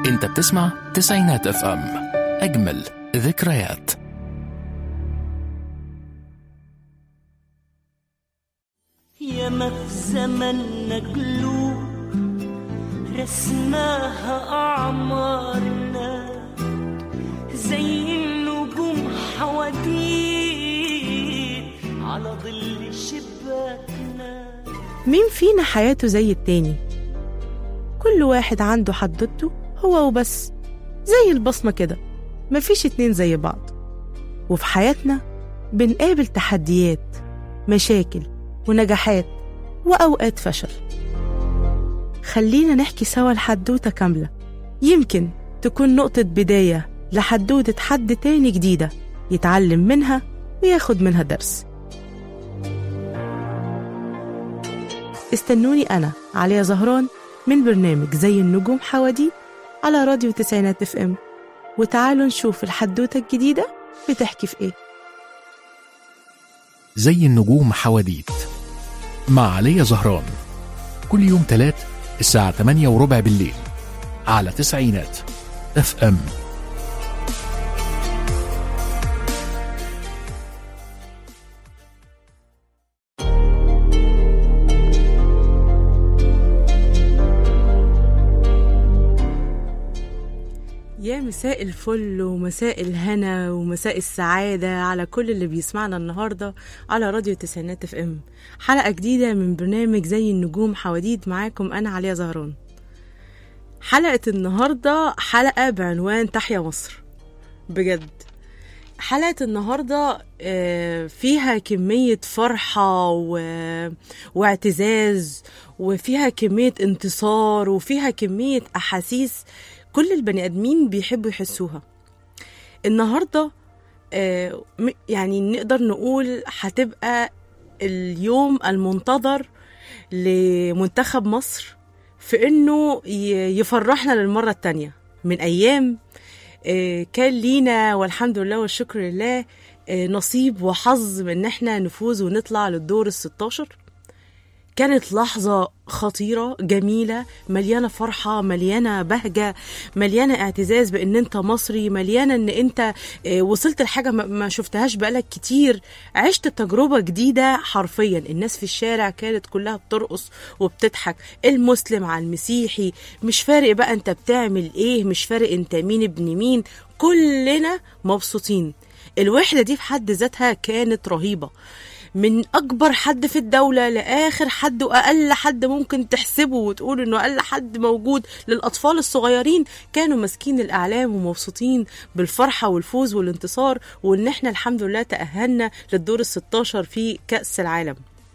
انت بتسمع تسعينات اف ام اجمل ذكريات ياما في زمننا قلوب رسماها أعمارنا زي النجوم حواديت على ظل شباكنا مين فينا حياته زي التاني كل واحد عنده حدوته هو وبس زي البصمة كده مفيش اتنين زي بعض وفي حياتنا بنقابل تحديات مشاكل ونجاحات وأوقات فشل خلينا نحكي سوا الحدوتة كاملة يمكن تكون نقطة بداية لحدوتة حد تاني جديدة يتعلم منها وياخد منها درس استنوني أنا عليا زهران من برنامج زي النجوم حواديت على راديو تسعينات اف ام وتعالوا نشوف الحدوتة الجديدة بتحكي في ايه زي النجوم حواديت مع علي زهران كل يوم تلات الساعة 8 وربع بالليل على تسعينات اف ام يا مساء الفل ومساء الهنا ومساء السعادة على كل اللي بيسمعنا النهاردة على راديو تسعينات اف ام حلقة جديدة من برنامج زي النجوم حواديت معاكم أنا عليا زهران حلقة النهاردة حلقة بعنوان تحيا مصر بجد حلقة النهاردة آه، فيها كمية فرحة و... واعتزاز وفيها كمية انتصار وفيها كمية أحاسيس كل البني آدمين بيحبوا يحسوها النهاردة آه، م- يعني نقدر نقول هتبقى اليوم المنتظر لمنتخب مصر في انه ي- يفرحنا للمرة التانية من ايام آه، كان لينا والحمد لله والشكر لله آه، نصيب وحظ من ان احنا نفوز ونطلع للدور ال 16 كانت لحظة خطيرة جميلة مليانة فرحة مليانة بهجة مليانة اعتزاز بان انت مصري مليانة ان انت آه، وصلت لحاجة ما- ما شفتهاش بقالك كتير عشت تجربة جديدة حرفيا الناس في الشارع كانت كلها بترقص وبتضحك المسلم على المسيحي مش فارق بقى انت بتعمل ايه مش فارق انت مين ابن مين كلنا مبسوطين الوحدة دي في حد ذاتها كانت رهيبة من اكبر حد في الدوله لاخر حد واقل حد ممكن تحسبه وتقول انه اقل حد موجود للاطفال الصغيرين كانوا ماسكين الاعلام ومبسوطين بالفرحه والفوز والانتصار وان احنا الحمد لله تاهلنا للدور ال 16 في كاس العالم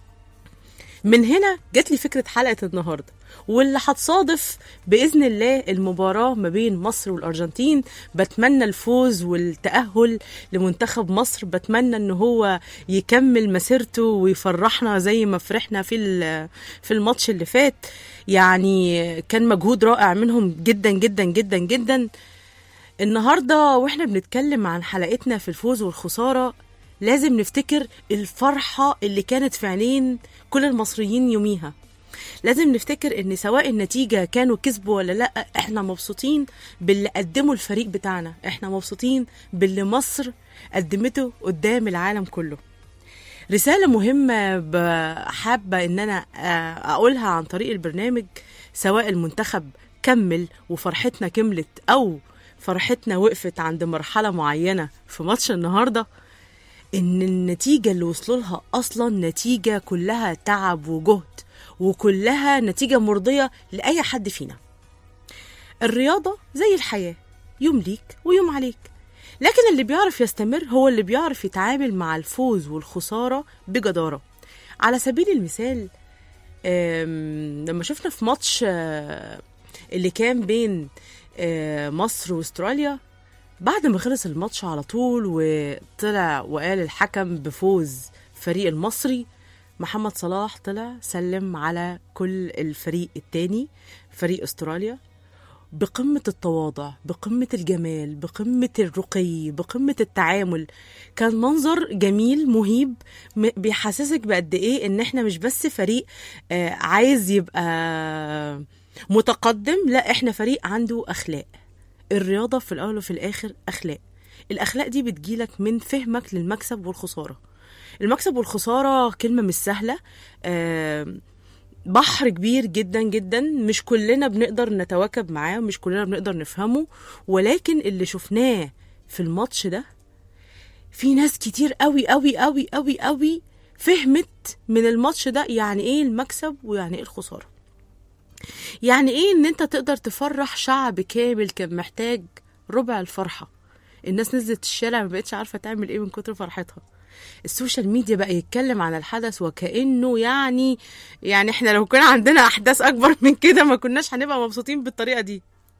من هنا جات لي فكرة حلقة النهاردة واللي هتصادف بإذن الله المباراة ما بين مصر والأرجنتين بتمنى الفوز والتأهل لمنتخب مصر بتمنى إن هو يكمل مسيرته ويفرحنا زي ما فرحنا في ال- في الماتش اللي فات يعني كان مجهود رائع منهم جدا جدا جدا جدا النهارده واحنا بنتكلم عن حلقتنا في الفوز والخساره لازم نفتكر الفرحه اللي كانت في عينين كل المصريين يوميها لازم نفتكر ان سواء النتيجه كانوا كسبوا ولا لا احنا مبسوطين باللي قدمه الفريق بتاعنا احنا مبسوطين باللي مصر قدمته قدام العالم كله رسالة مهمة ب- حابة إن أنا آه، أقولها عن طريق البرنامج سواء المنتخب كمل وفرحتنا كملت أو فرحتنا وقفت عند مرحلة معينة في ماتش النهاردة إن النتيجة اللي وصلوا لها أصلا نتيجة كلها تعب وجهد وكلها نتيجة مرضية لأي حد فينا الرياضة زي الحياة يوم ليك ويوم عليك لكن اللي بيعرف يستمر هو اللي بيعرف يتعامل مع الفوز والخسارة بجدارة على سبيل المثال آم، لما شفنا في ماتش آه، اللي كان بين آه، مصر واستراليا بعد ما خلص الماتش على طول وطلع وقال الحكم بفوز فريق المصري محمد صلاح طلع سلم على كل الفريق التاني فريق استراليا بقمة التواضع بقمة الجمال بقمة الرقي بقمة التعامل كان منظر جميل مهيب م- بيحسسك بقد ايه ان احنا مش بس فريق آه، عايز يبقى متقدم لا احنا فريق عنده اخلاق الرياضة في الأول وفي الآخر أخلاق الأخلاق دي بتجيلك من فهمك للمكسب والخسارة المكسب والخسارة كلمة مش سهلة آم، بحر كبير جدا جدا مش كلنا بنقدر نتواكب معاه ومش كلنا بنقدر نفهمه ولكن اللي شفناه في الماتش ده في ناس كتير قوي قوي قوي قوي قوي فهمت من الماتش ده يعني ايه المكسب ويعني ايه الخسارة يعني ايه ان انت تقدر تفرح شعب كامل كان محتاج ربع الفرحة الناس نزلت الشارع ما بقتش عارفة تعمل ايه من كتر فرحتها السوشيال ميديا بقى يتكلم عن الحدث وكأنه يعني يعني احنا لو كان عندنا احداث اكبر من كده ما كناش هنبقى مبسوطين بالطريقة دي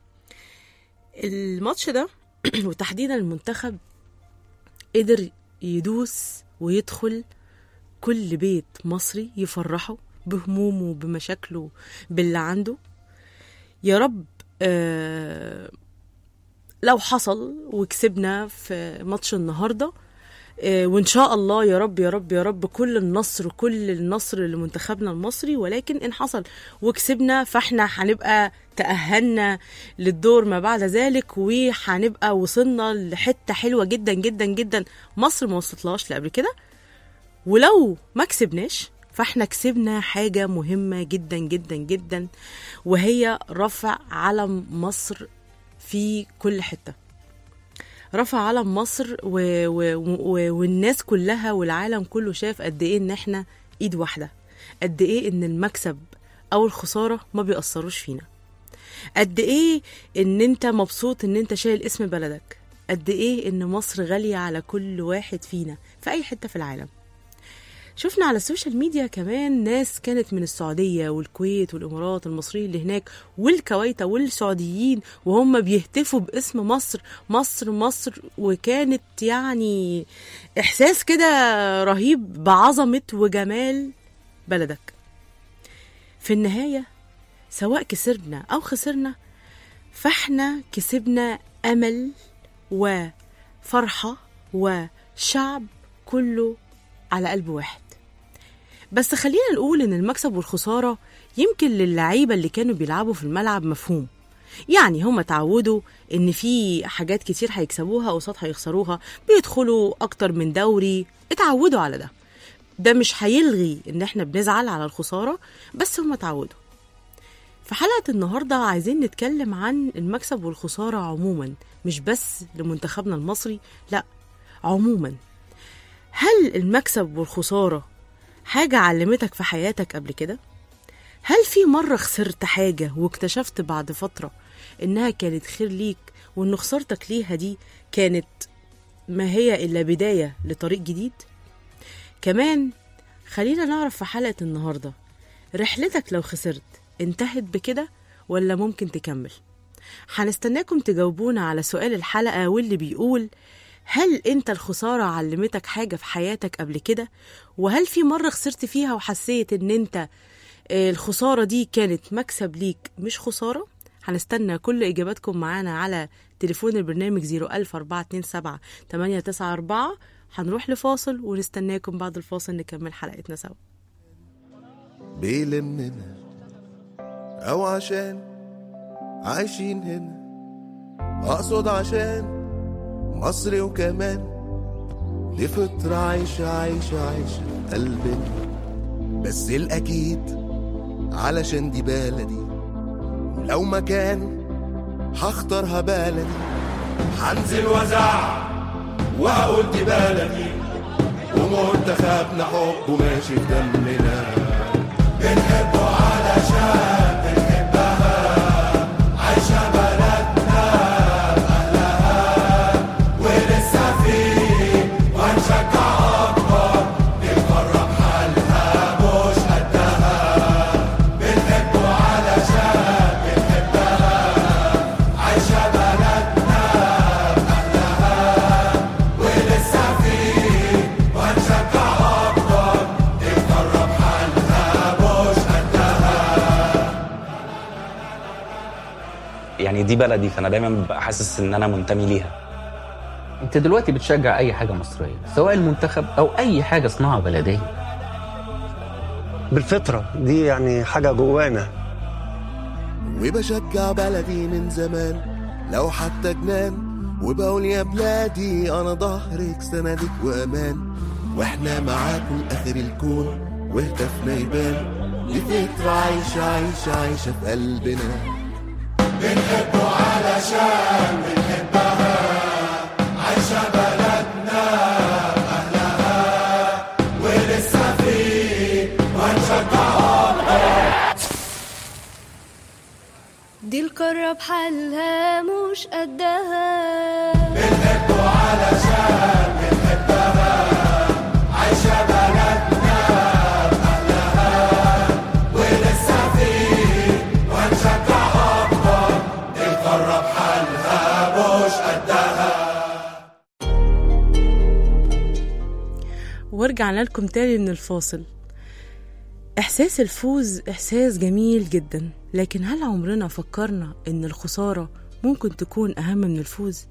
الماتش ده وتحديدا المنتخب قدر يدوس ويدخل كل بيت مصري يفرحه بهمومه بمشاكله باللي عنده يا رب آه لو حصل وكسبنا في ماتش النهارده آه، وان شاء الله يا رب يا رب يا رب كل النصر كل النصر لمنتخبنا المصري ولكن ان حصل وكسبنا فاحنا هنبقى تأهلنا للدور ما بعد ذلك وهنبقى وصلنا لحته حلوه جدا جدا جدا مصر ما وصلتلهاش لقبل كده ولو ما كسبناش فاحنا كسبنا حاجة مهمة جدا جدا جدا وهي رفع علم مصر في كل حتة رفع علم مصر و... و... و... والناس كلها والعالم كله شاف قد ايه ان احنا ايد واحدة قد ايه ان المكسب او الخسارة ما بيأثروش فينا قد ايه ان انت مبسوط ان انت شايل اسم بلدك قد ايه ان مصر غالية على كل واحد فينا في اي حتة في العالم شفنا على السوشيال ميديا كمان ناس كانت من السعودية والكويت والإمارات المصريين اللي هناك والكويت والسعوديين وهم بيهتفوا باسم مصر مصر مصر وكانت يعني إحساس كده رهيب بعظمة وجمال بلدك في النهاية سواء كسبنا أو خسرنا فاحنا كسبنا أمل وفرحة وشعب كله على قلب واحد بس خلينا نقول ان المكسب والخساره يمكن للعيبه اللي كانوا بيلعبوا في الملعب مفهوم يعني هم اتعودوا ان في حاجات كتير هيكسبوها قصاد هيخسروها بيدخلوا اكتر من دوري اتعودوا على ده ده مش هيلغي ان احنا بنزعل على الخساره بس هم اتعودوا في حلقة النهاردة عايزين نتكلم عن المكسب والخسارة عموما مش بس لمنتخبنا المصري لا عموما هل المكسب والخسارة حاجة علمتك في حياتك قبل كده؟ هل في مرة خسرت حاجة واكتشفت بعد فترة إنها كانت خير ليك وإن خسارتك ليها دي كانت ما هي إلا بداية لطريق جديد؟ كمان خلينا نعرف في حلقة النهاردة رحلتك لو خسرت انتهت بكده ولا ممكن تكمل؟ هنستناكم تجاوبونا على سؤال الحلقة واللي بيقول هل انت الخسارة علمتك حاجة في حياتك قبل كده؟ وهل في مرة خسرت فيها وحسيت ان انت آه، الخسارة دي كانت مكسب ليك مش خسارة؟ هنستنى كل إجاباتكم معانا على تليفون البرنامج 01427 894 هنروح لفاصل ونستناكم بعد الفاصل نكمل حلقتنا سوا بيلمنا أو عشان عايشين هنا أقصد عشان مصري وكمان لفترة عايشة عايشة عايشة في قلبنا بس الأكيد علشان دي بلدي ولو مكان هختارها بلدي هنزل وزع وهقول دي بلدي ومنتخبنا حبه ماشي في دمنا بنحبه علشان بنحبها عايشة بلدنا بأهلها ولسه فيه وهنشجع أكبر نفرح حالها مش قدها بنحبه علشان بنحبها عايشة بلدنا بأهلها ولسه فيه وهنشجع أكبر نفرح حالها مش قدها يعني دي بلدي فانا دايما ببقى حاسس ان انا منتمي ليها انت دلوقتي بتشجع اي حاجه مصريه سواء المنتخب او اي حاجه صناعه بلديه بالفطرة دي يعني حاجة جوانا وبشجع بلدي من زمان لو حتى جنان وبقول يا بلادي انا ظهرك سندك وامان واحنا معاكم اخر الكون وهتفنا يبان دي فكرة عايشة عايشة عايشة في قلبنا بنحبه علشان بنحبها عايشة بلدنا بأهلها ولسه فيه وهنشجعها دي القارة بحالها مش قدها بنحبه علشان بنحبها عايشة بلدنا بأهلها ولسه فيه وهنشجع أكتر القارة بحالها مش قدها ورجعنا لكم تاني من الفاصل إحساس الفوز إحساس جميل جدا لكن هل عمرنا فكرنا إن الخسارة ممكن تكون أهم من الفوز؟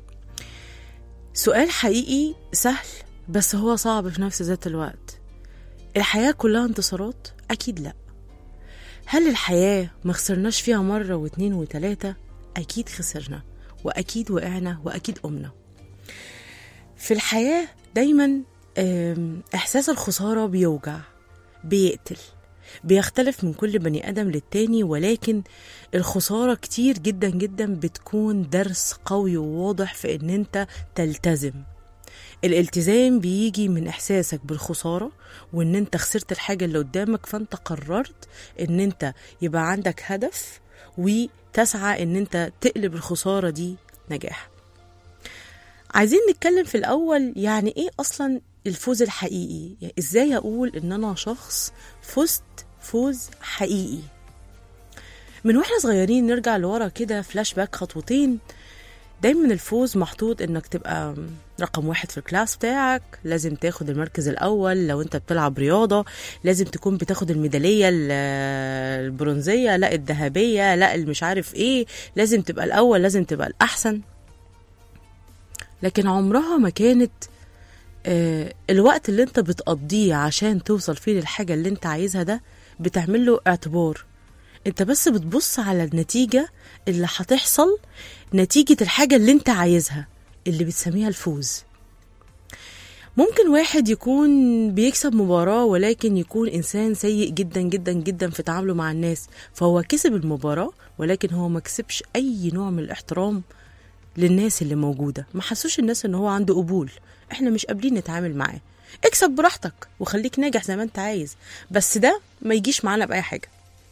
سؤال حقيقي سهل بس هو صعب في نفس ذات الوقت الحياة كلها انتصارات؟ أكيد لأ هل الحياة ما خسرناش فيها مرة واتنين وتلاتة؟ أكيد خسرنا وأكيد وقعنا وأكيد قمنا في الحياة دايما آم، إحساس الخسارة بيوجع بيقتل بيختلف من كل بني آدم للتاني ولكن الخسارة كتير جدا جدا بتكون درس قوي وواضح في إن أنت تلتزم الالتزام بيجي من إحساسك بالخسارة وإن أنت خسرت الحاجة اللي قدامك فأنت قررت إن أنت يبقى عندك هدف وتسعى إن أنت تقلب الخسارة دي نجاح عايزين نتكلم في الأول يعني إيه أصلا الفوز الحقيقي يعني إزاي أقول إن أنا شخص فزت فوز حقيقي من واحنا صغيرين نرجع لورا كده فلاش باك خطوتين دايما الفوز محطوط انك تبقى رقم واحد في الكلاس بتاعك لازم تاخد المركز الاول لو انت بتلعب رياضة لازم تكون بتاخد الميدالية ال- البرونزية لا الذهبية لا المش عارف ايه لازم تبقى الاول لازم تبقى الاحسن لكن عمرها ما كانت آه، الوقت اللي انت بتقضيه عشان توصل فيه للحاجة اللي انت عايزها ده بتعمل له اعتبار انت بس بتبص على النتيجة اللي هتحصل نتيجة الحاجة اللي انت عايزها اللي بتسميها الفوز ممكن واحد يكون بيكسب مباراة ولكن يكون إنسان سيء جدا جدا جدا في تعامله مع الناس فهو كسب المباراة ولكن هو ما كسبش أي نوع من الاحترام للناس اللي موجودة ما حسوش الناس ان هو عنده قبول احنا مش قابلين نتعامل معاه اكسب براحتك وخليك ناجح زي ما انت عايز بس ده ما يجيش معانا بأي حاجة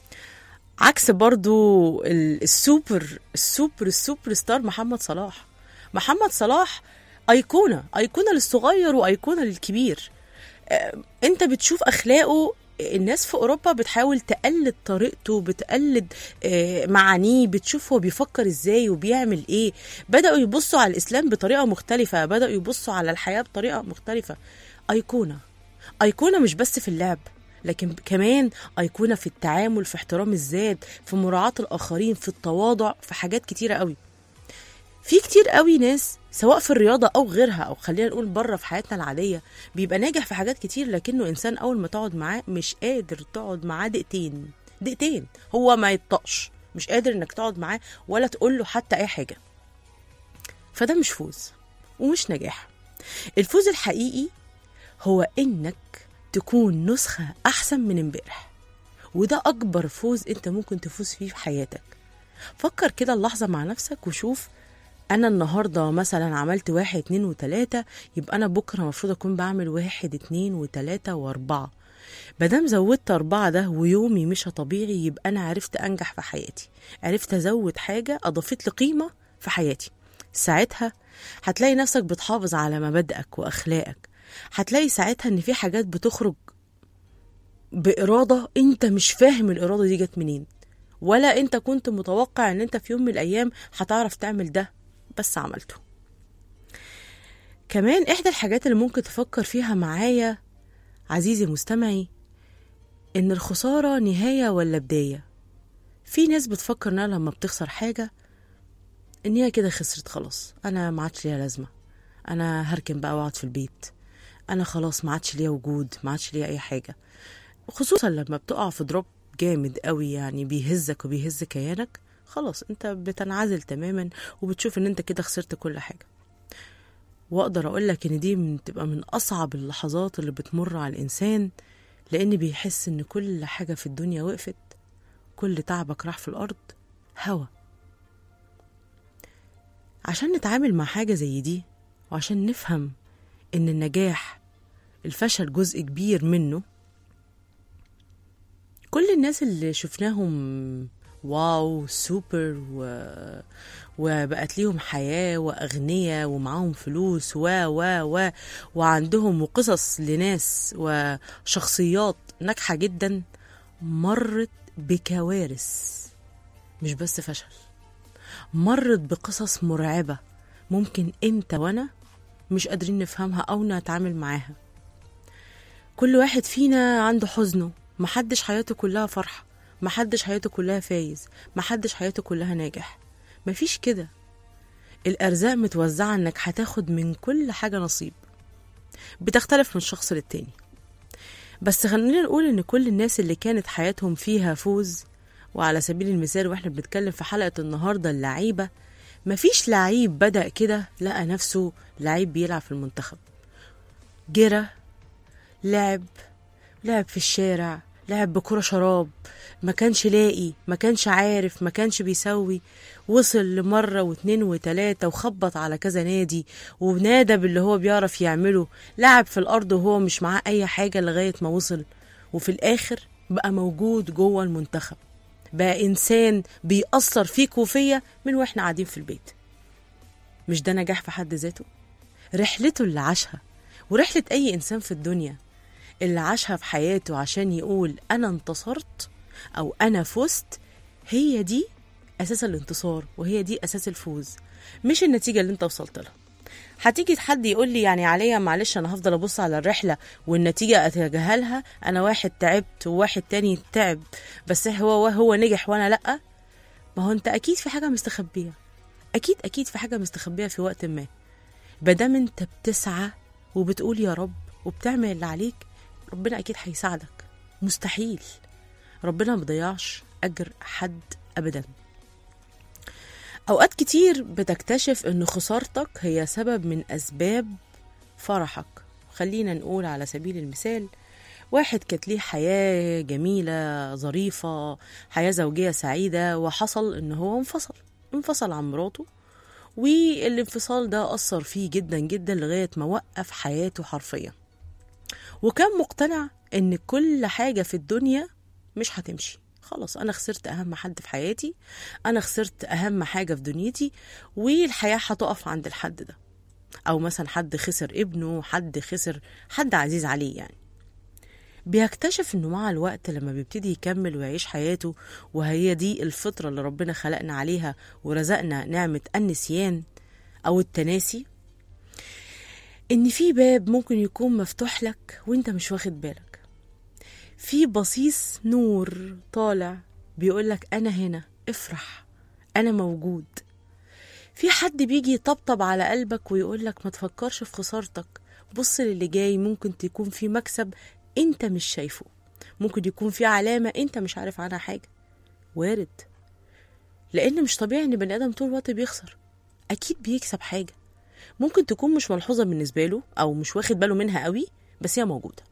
عكس برضو ال- السوبر السوبر السوبر ستار محمد صلاح محمد صلاح أيقونة أيقونة للصغير وأيقونة للكبير آه، انت بتشوف أخلاقه الناس في اوروبا بتحاول تقلد طريقته بتقلد آه، معانيه بتشوف هو بيفكر ازاي وبيعمل ايه بداوا يبصوا على الاسلام بطريقه مختلفه بداوا يبصوا على الحياه بطريقه مختلفه ايقونه ايقونه مش بس في اللعب لكن كمان ايقونه في التعامل في احترام الذات في مراعاه الاخرين في التواضع في حاجات كتيره قوي في كتير قوي ناس سواء في الرياضة أو غيرها أو خلينا نقول بره في حياتنا العادية بيبقى ناجح في حاجات كتير لكنه إنسان أول ما تقعد معاه مش قادر تقعد معاه دقيقتين دقيقتين هو ما يطقش مش قادر إنك تقعد معاه ولا تقول له حتى أي حاجة فده مش فوز ومش نجاح الفوز الحقيقي هو إنك تكون نسخة أحسن من امبارح وده أكبر فوز أنت ممكن تفوز فيه في حياتك فكر كده اللحظة مع نفسك وشوف أنا النهاردة مثلا عملت واحد اتنين وتلاتة يبقى أنا بكرة المفروض أكون بعمل واحد اتنين وتلاتة وأربعة مادام زودت أربعة ده ويومي مش طبيعي يبقى أنا عرفت أنجح في حياتي عرفت أزود حاجة أضافت لي قيمة في حياتي ساعتها هتلاقي نفسك بتحافظ على مبادئك وأخلاقك هتلاقي ساعتها إن في حاجات بتخرج بإرادة أنت مش فاهم الإرادة دي جت منين ولا أنت كنت متوقع إن أنت في يوم من الأيام هتعرف تعمل ده بس عملته كمان إحدى الحاجات اللي ممكن تفكر فيها معايا عزيزي المستمعي إن الخسارة نهاية ولا بداية في ناس بتفكر إنها لما بتخسر حاجة إن هي كده خسرت خلاص أنا ما عادش ليها لازمة أنا هركن بقى وأقعد في البيت أنا خلاص ما عادش ليا وجود ما عادش ليا أي حاجة خصوصا لما بتقع في دروب جامد قوي يعني بيهزك وبيهز كيانك خلاص انت بتنعزل تماما وبتشوف ان انت كده خسرت كل حاجة واقدر اقول لك ان دي من تبقى من اصعب اللحظات اللي بتمر على الانسان لان بيحس ان كل حاجة في الدنيا وقفت كل تعبك راح في الارض هوا عشان نتعامل مع حاجة زي دي وعشان نفهم ان النجاح الفشل جزء كبير منه كل الناس اللي شفناهم واو سوبر و... وبقت ليهم حياة وأغنياء ومعاهم فلوس و و و وعندهم قصص لناس وشخصيات ناجحة جدا مرت بكوارث مش بس فشل مرت بقصص مرعبة ممكن انت وانا مش قادرين نفهمها او نتعامل معاها كل واحد فينا عنده حزنه محدش حياته كلها فرحة محدش حياته كلها فايز محدش حياته كلها ناجح مفيش كده الأرزاق متوزعة إنك هتاخد من كل حاجة نصيب بتختلف من شخص للتاني بس خلينا نقول إن كل الناس اللي كانت حياتهم فيها فوز وعلى سبيل المثال واحنا بنتكلم في حلقة النهاردة اللعيبة مفيش لعيب بدأ كده لقى نفسه لعيب بيلعب في المنتخب جرى لعب لعب في الشارع لعب بكرة شراب ما كانش لاقي ما كانش عارف ما كانش بيسوي وصل لمرة واتنين وتلاتة وخبط على كذا نادي ونادى باللي هو بيعرف يعمله لعب في الأرض وهو مش معاه أي حاجة لغاية ما وصل وفي الآخر بقى موجود جوه المنتخب بقى إنسان بيأثر فيك وفيا من وإحنا قاعدين في البيت مش ده نجاح في حد ذاته رحلته اللي عاشها ورحلة أي إنسان في الدنيا اللي عاشها في حياته عشان يقول أنا انتصرت أو أنا فزت هي دي أساس الانتصار وهي دي أساس الفوز مش النتيجة اللي أنت وصلت لها هتيجي حد يقول لي يعني عليا معلش انا هفضل ابص على الرحله والنتيجه اتجاهلها انا واحد تعبت وواحد تاني تعب بس هو هو نجح وانا لا ما هو انت اكيد في حاجه مستخبيه اكيد اكيد في حاجه مستخبيه في وقت ما مادام انت بتسعى وبتقول يا رب وبتعمل اللي عليك ربنا اكيد هيساعدك مستحيل ربنا ما بيضيعش اجر حد ابدا اوقات كتير بتكتشف ان خسارتك هي سبب من اسباب فرحك خلينا نقول على سبيل المثال واحد كانت ليه حياة جميلة ظريفة حياة زوجية سعيدة وحصل ان هو انفصل انفصل عن مراته والانفصال ده أثر فيه جدا جدا لغاية ما وقف حياته حرفيا وكان مقتنع ان كل حاجة في الدنيا مش هتمشي خلاص انا خسرت اهم حد في حياتي انا خسرت اهم حاجة في دنيتي والحياة هتقف عند الحد ده او مثلا حد خسر ابنه حد خسر حد عزيز عليه يعني بيكتشف انه مع الوقت لما بيبتدي يكمل ويعيش حياته وهي دي الفطرة اللي ربنا خلقنا عليها ورزقنا نعمة النسيان او التناسي ان في باب ممكن يكون مفتوح لك وانت مش واخد بالك في بصيص نور طالع بيقولك انا هنا افرح انا موجود في حد بيجي يطبطب على قلبك ويقولك ما تفكرش في خسارتك بص للي جاي ممكن تكون في مكسب انت مش شايفه ممكن يكون في علامة انت مش عارف عنها حاجة وارد لان مش طبيعي ان بني ادم طول الوقت بيخسر اكيد بيكسب حاجة ممكن تكون مش ملحوظة بالنسبة له او مش واخد باله منها قوي بس هي موجودة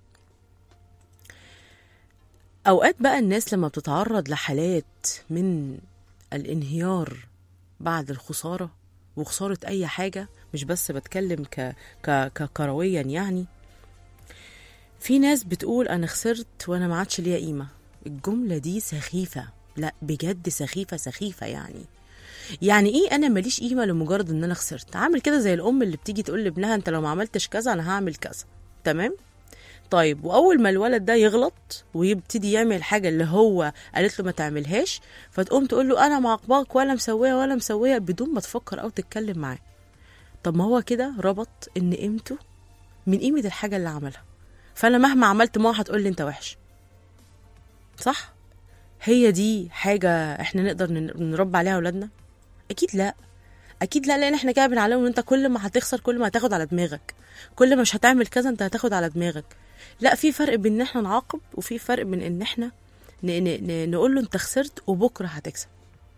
اوقات بقى الناس لما بتتعرض لحالات من الانهيار بعد الخسارة وخسارة أي حاجة مش بس بتكلم ك... ك... ككرويا يعني في ناس بتقول أنا خسرت وأنا ما عادش ليا قيمة الجملة دي سخيفة لا بجد سخيفة سخيفة يعني يعني ايه انا ماليش قيمه لمجرد ان انا خسرت عامل كده زي الام اللي بتيجي تقول لابنها انت لو ما عملتش كذا انا هعمل كذا تمام طيب واول ما الولد ده يغلط ويبتدي يعمل الحاجه اللي هو قالت له ما تعملهاش فتقوم تقول له انا معاقباك ولا مسويه ولا مسويه بدون ما تفكر او تتكلم معاه طب ما هو كده ربط ان قيمته من قيمه الحاجه اللي عملها فانا مهما عملت ما هتقول لي انت وحش صح هي دي حاجه احنا نقدر نن- نربي عليها اولادنا اكيد لا اكيد لا لان احنا كده بنعلمهم ان انت كل ما هتخسر كل ما هتاخد على دماغك كل ما مش هتعمل كذا انت هتاخد على دماغك لا في فرق بين ان احنا نعاقب وفي فرق بين ان احنا ن- ن- ن- نقول له انت خسرت وبكره هتكسب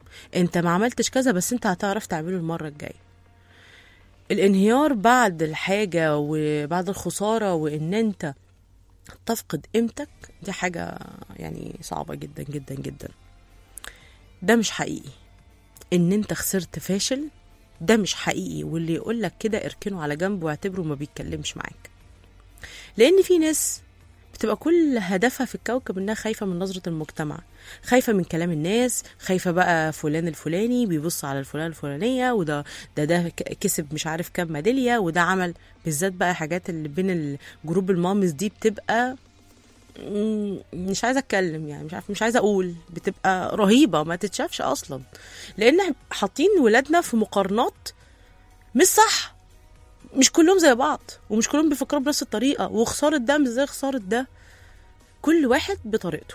انت ما عملتش كذا بس انت هتعرف تعمله المره الجايه الانهيار بعد الحاجه وبعد الخساره وان انت تفقد قيمتك دي حاجه يعني صعبه جدا جدا جدا ده مش حقيقي ان انت خسرت فاشل ده مش حقيقي واللي يقول لك كده اركنه على جنب واعتبره ما بيتكلمش معاك لان في ناس بتبقى كل هدفها في الكوكب انها خايفه من نظره المجتمع خايفه من كلام الناس خايفه بقى فلان الفلاني بيبص على الفلان الفلانيه وده ده ده ك- كسب مش عارف كام ميداليه وده عمل بالذات بقى حاجات اللي بين الجروب المامز دي بتبقى مم، مش عايزه اتكلم يعني مش عارف مش عايزه اقول بتبقى رهيبه ما تتشافش اصلا لان إحنا حاطين ولادنا في مقارنات مش صح مش كلهم زي بعض ومش كلهم بيفكروا بنفس الطريقه وخساره ده مش زي خساره ده كل واحد بطريقته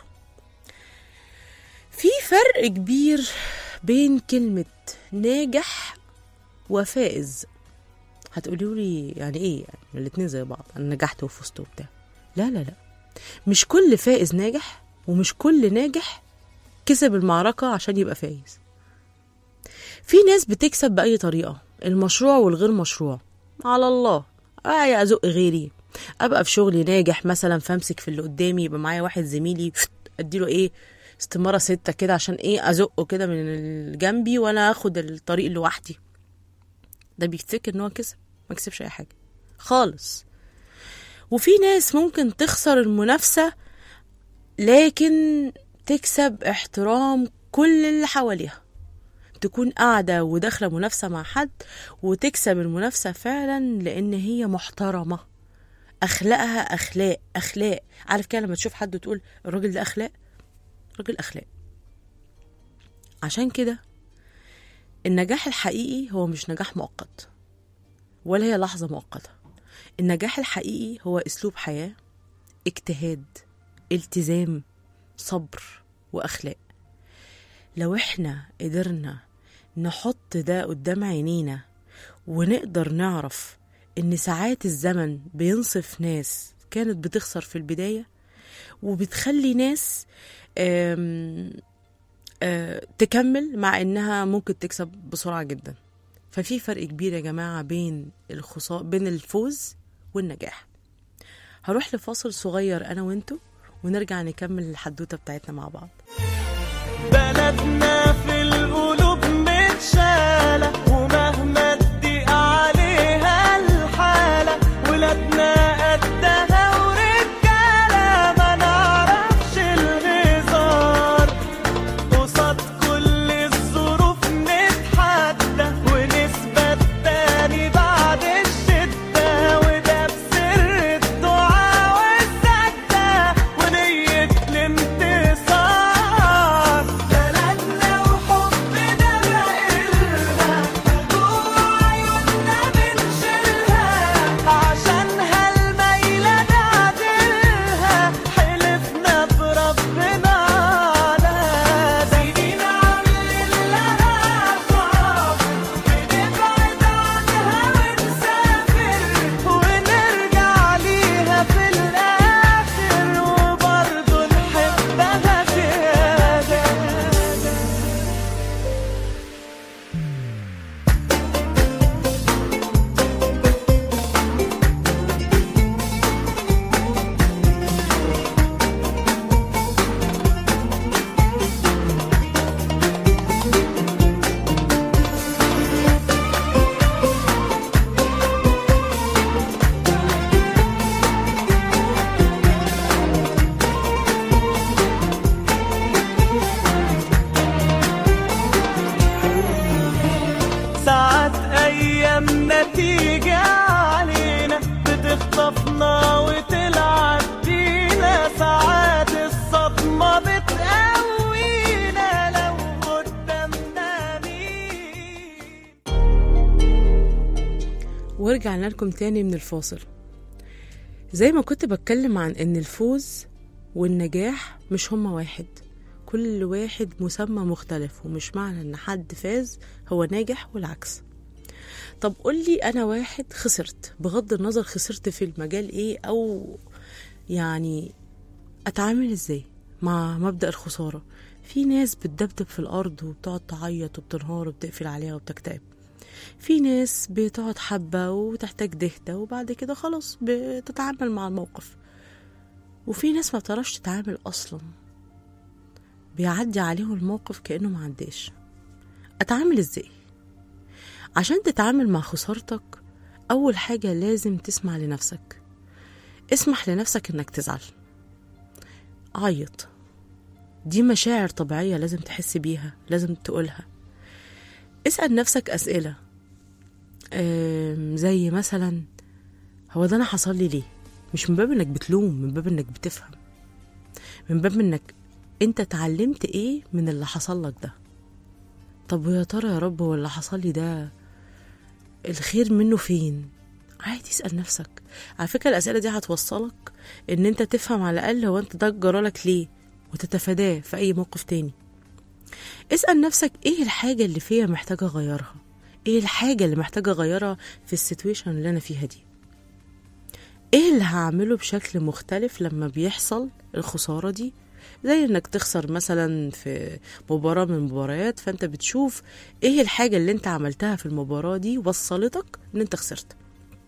في فرق كبير بين كلمه ناجح وفائز هتقولوا لي يعني ايه يعني الاتنين زي بعض انا نجحت وفزت وبتاع لا لا لا مش كل فائز ناجح ومش كل ناجح كسب المعركة عشان يبقى فايز في ناس بتكسب بأي طريقة المشروع والغير مشروع على الله آه أزق غيري أبقى في شغلي ناجح مثلا فامسك في اللي قدامي يبقى معايا واحد زميلي فت، أديله إيه استمارة ستة كده عشان إيه أزقه كده من ال- جنبي وأنا آخد الطريق لوحدي ده بيفتكر إن هو كسب ما كسبش أي حاجة خالص وفي ناس ممكن تخسر المنافسة لكن تكسب احترام كل اللي حواليها تكون قاعدة وداخلة منافسة مع حد وتكسب المنافسة فعلا لأن هي محترمة أخلاقها أخلاق أخلاق عارف كده لما تشوف حد وتقول الراجل ده أخلاق راجل أخلاق عشان كده النجاح الحقيقي هو مش نجاح مؤقت ولا هي لحظة مؤقتة النجاح الحقيقي هو أسلوب حياة اجتهاد التزام صبر وأخلاق لو احنا قدرنا نحط ده قدام عينينا ونقدر نعرف ان ساعات الزمن بينصف ناس كانت بتخسر في البداية وبتخلي ناس آم، آه، تكمل مع انها ممكن تكسب بسرعة جدا ففي فرق كبير يا جماعة بين الخسارة بين الفوز والنجاح هروح لفاصل صغير انا وانتو ونرجع نكمل الحدوتة بتاعتنا مع بعض بلدنا في القلوب متشالة ومهما تضيق عليها الحالة ولادنا قدها ورجالة ما نعرفش الهزار قصاد كل الظروف نتحدى ونثبت تاني بعد الشدة وده بسر الدعاء والسجدة ونية الانتصار بلدنا وحبنا بقلنا جوه عيوننا بنشيلها عشانها الميلة نعدلها حلفنا بربنا على سنين عاملين لها صعب بنبعد عنها ونسافر ونرجع ليها في الآخر وبرضه نحبها زيادة ساعات أيامنا تيجي علينا بتخطفنا وتلعب بينا ساعات الصدمة بتقوينا لو قدامنا مين ورجعنا لكم تاني من الفاصل زي ما كنت بتكلم عن ان الفوز والنجاح مش هما واحد كل واحد مسمى مختلف ومش معنى ان حد فاز هو ناجح والعكس طب قولي انا واحد خسرت بغض النظر خسرت في المجال ايه او يعني اتعامل ازاي مع مبدأ الخسارة في ناس بتدبدب في الأرض وبتقعد تعيط وبتنهار وبتقفل عليها وبتكتئب في ناس بتقعد حبة وتحتاج تهدى وبعد كده خلاص بتتعامل مع الموقف وفي ناس ما بتعرفش تتعامل أصلا بيعدي عليهم الموقف كأنه ما عداش أتعامل إزاي؟ عشان تتعامل مع خسارتك أول حاجة لازم تسمع لنفسك اسمح لنفسك إنك تزعل عيط دي مشاعر طبيعية لازم تحس بيها لازم تقولها اسأل نفسك أسئلة أم، زي مثلا هو ده أنا حصل لي ليه مش من باب إنك بتلوم من باب إنك بتفهم من باب إنك أنت اتعلمت إيه من اللي حصل لك ده طب ويا ترى يا رب هو اللي حصل لي ده الخير منه فين عادي اسأل نفسك على فكرة الأسئلة دي هتوصلك إن أنت تفهم على الأقل هو أنت ده جرالك ليه وتتفاداه في أي موقف تاني اسأل نفسك إيه الحاجة اللي فيا محتاجة أغيرها إيه الحاجة اللي محتاجة أغيرها في السيتويشن اللي أنا فيها دي إيه اللي هعمله بشكل مختلف لما بيحصل الخسارة دي زي انك تخسر مثلا في مباراة من المباريات فانت بتشوف ايه الحاجة اللي انت عملتها في المباراة دي وصلتك ان انت خسرت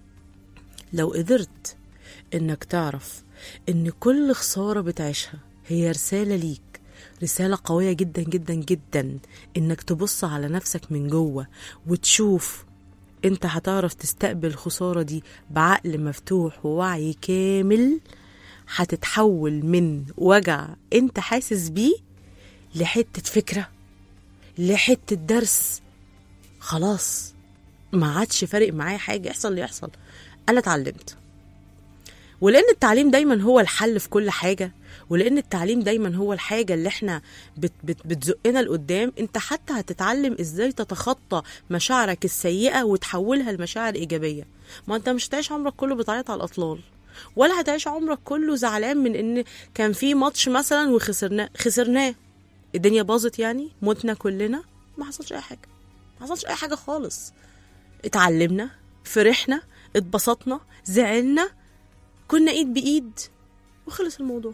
لو قدرت انك تعرف ان كل خسارة بتعيشها هي رسالة ليك رسالة قوية جدا جدا جدا انك تبص على نفسك من جوه وتشوف انت هتعرف تستقبل الخسارة دي بعقل مفتوح ووعي كامل هتتحول من وجع انت حاسس بيه لحتة فكرة لحتة درس خلاص ما عادش فارق معايا حاجة يحصل اللي يحصل أنا اتعلمت ولأن التعليم دايما هو الحل في كل حاجة ولأن التعليم دايما هو الحاجة اللي احنا بت بت بتزقنا لقدام انت حتى هتتعلم ازاي تتخطى مشاعرك السيئة وتحولها لمشاعر إيجابية ما انت مش هتعيش عمرك كله بتعيط على الأطلال ولا هتعيش عمرك كله زعلان من ان كان في ماتش مثلا وخسرناه خسرناه الدنيا باظت يعني متنا كلنا ما حصلش اي حاجه ما حصلش اي حاجه خالص اتعلمنا فرحنا اتبسطنا زعلنا كنا ايد بايد وخلص الموضوع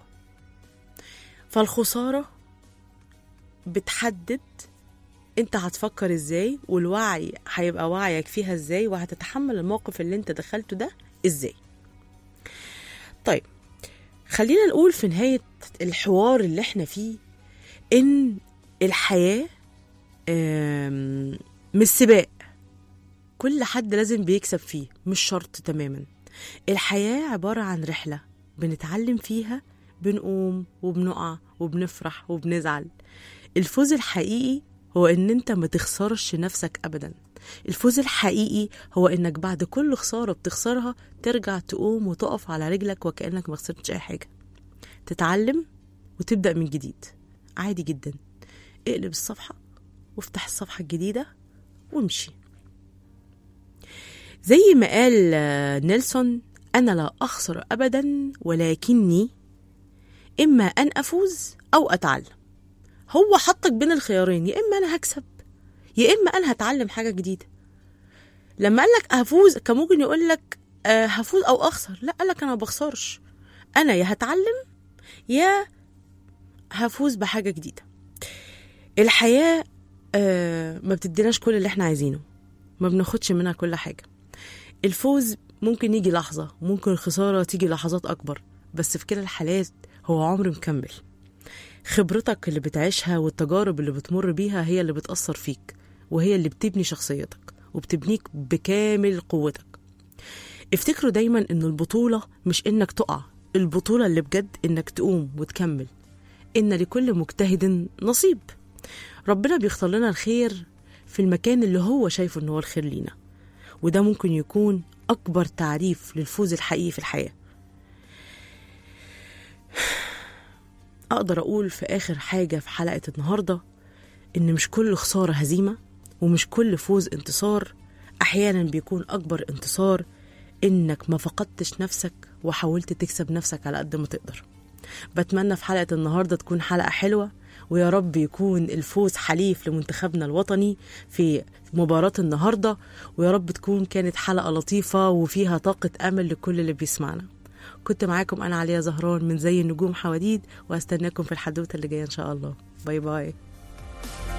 فالخساره بتحدد انت هتفكر ازاي والوعي هيبقى وعيك فيها ازاي وهتتحمل الموقف اللي انت دخلته ده ازاي طيب خلينا نقول في نهاية الحوار اللي احنا فيه ان الحياة آم، مش سباق كل حد لازم بيكسب فيه مش شرط تماما الحياة عبارة عن رحلة بنتعلم فيها بنقوم وبنقع وبنفرح وبنزعل الفوز الحقيقي هو ان انت ما تخسرش نفسك ابدا الفوز الحقيقي هو انك بعد كل خسارة بتخسرها ترجع تقوم وتقف على رجلك وكأنك ما خسرتش اي حاجة تتعلم وتبدأ من جديد عادي جدا اقلب الصفحة وافتح الصفحة الجديدة وامشي زي ما قال آه، نيلسون أنا لا أخسر أبدا ولكني إما أن أفوز أو أتعلم هو حطك بين الخيارين يا إما أنا هكسب يا إما أنا هتعلم حاجة جديدة لما قال لك هفوز كان ممكن يقول لك آه، هفوز أو أخسر لا قال لك أنا ما بخسرش أنا يا هتعلم يا هفوز بحاجة جديدة الحياة آه، ما بتديناش كل اللي احنا عايزينه ما بناخدش منها كل حاجة الفوز ممكن يجي لحظة ممكن الخسارة تيجي لحظات أكبر بس في كلا الحالات هو عمر مكمل خبرتك اللي بتعيشها والتجارب اللي بتمر بيها هي اللي بتأثر فيك وهي اللي بتبني شخصيتك وبتبنيك بكامل قوتك افتكروا دايما ان البطولة مش انك تقع البطولة اللي بجد انك تقوم وتكمل ان لكل مجتهد نصيب ربنا بيختار لنا الخير في المكان اللي هو شايفه ان هو الخير لينا وده ممكن يكون اكبر تعريف للفوز الحقيقي في الحياه اقدر اقول في اخر حاجه في حلقه النهارده ان مش كل خساره هزيمه ومش كل فوز انتصار احيانا بيكون اكبر انتصار انك ما فقدتش نفسك وحاولت تكسب نفسك على قد ما تقدر بتمنى في حلقه النهارده تكون حلقه حلوه ويا رب يكون الفوز حليف لمنتخبنا الوطني في مباراة النهاردة ويا رب تكون كانت حلقة لطيفة وفيها طاقة أمل لكل اللي بيسمعنا كنت معاكم أنا عليا زهران من زي النجوم حواديد وأستناكم في الحدوتة اللي جاية إن شاء الله باي باي